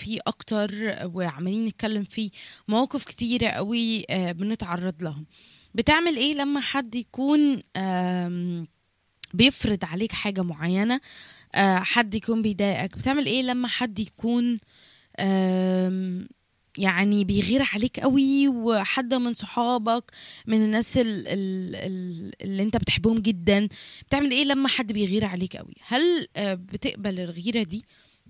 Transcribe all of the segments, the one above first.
فيه اكتر وعمالين نتكلم فيه مواقف كتيرة قوي آه، بنتعرض لها بتعمل ايه لما حد يكون آم، بيفرض عليك حاجة معينة آه، حد يكون بيضايقك بتعمل ايه لما حد يكون آم، يعني بيغير عليك قوي وحد من صحابك من الناس ال- ال- ال- اللي انت بتحبهم جدا بتعمل ايه لما حد بيغير عليك قوي هل آه، بتقبل الغيرة دي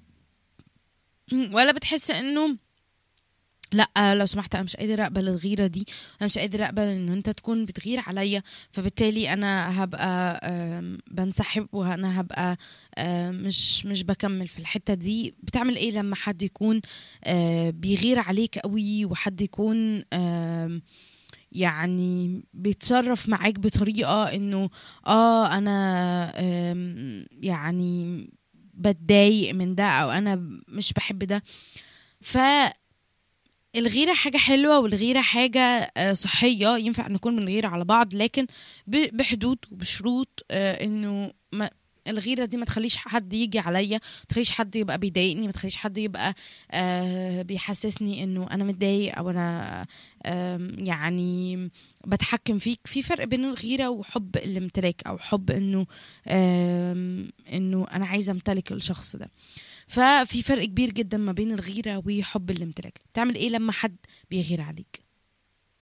ولا بتحس انه لا لو سمحت انا مش قادر اقبل الغيره دي انا مش قادر اقبل ان انت تكون بتغير عليا فبالتالي انا هبقى آم، بنسحب وانا هبقى آم، مش مش بكمل في الحته دي بتعمل ايه لما حد يكون آه، بيغير عليك قوي وحد يكون آم، يعني بيتصرف معاك بطريقه انه اه انا آم، يعني بتضايق من ده او انا مش بحب ده ف الغيرة حاجة حلوة والغيرة حاجة آه، صحية ينفع نكون بنغير على بعض لكن ب- بحدود وبشروط آه، انه ما الغيرة دي ما تخليش حد يجي عليا ما تخليش حد يبقى بيضايقني ما تخليش حد يبقى آه بيحسسني انه انا متضايق او انا آم، يعني بتحكم فيك في فرق بين الغيرة وحب الامتلاك او حب انه آم، انه انا عايزة امتلك الشخص ده ففي فرق كبير جدا ما بين الغيرة وحب الامتلاك تعمل ايه لما حد بيغير عليك